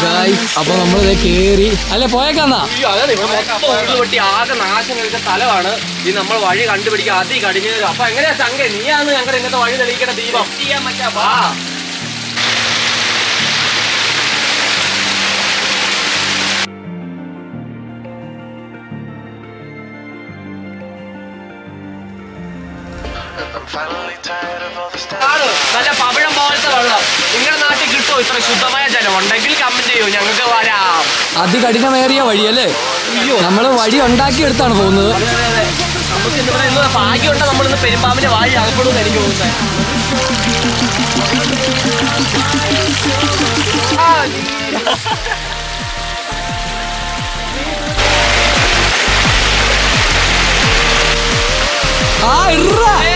Guys അപ്പൊ നമ്മളിത് കേറി അല്ലെ പോയേക്കാന്നാ അയ്യോ, അതെ ഇവിടെ മൊത്തം ഉരുള് പൊട്ടി ആകെ നാശം കഴിച്ച സ്ഥലമാണ് ഈ നമ്മൾ വഴി കണ്ടുപിടിക്കുക അതി കടിഞ്ഞത് അപ്പൊ എങ്ങനെയാ ചങ്ക നീയാണ് ഞങ്ങളുടെ ഇന്നത്തെ വഴി തെളിയിക്കണ ദീപം ചെയ്യാൻ പറ്റാ വാ I'm finally tired of all the stuff. ആണ് നല്ല പവിഴം പോലത്തെ വെള്ളം നിങ്ങളുടെ നാട്ടിൽ കിട്ടുമോ ഇത്ര ശുദ്ധമായ ജലം ഉണ്ടെങ്കിൽ കമന്റ് ചെയ്യൂ ഞങ്ങൾക്ക് വരാം അതികഠിനമേറിയ വഴി അല്ലേ നമ്മള് വഴി ഉണ്ടാക്കിയെടുത്താണ് പോകുന്നത് അതെ, അതെ, അതെ. നമുക്ക് ഇന്നിവിടെ ഇന്ന് ഭാഗ്യമുണ്ട് നമ്മൾ ഇന്ന് പെരുമ്പാമ്പിന്റെ വാഴ അകപ്പെടും എനിക്ക് തോന്നുന്നത് ആ ഇറ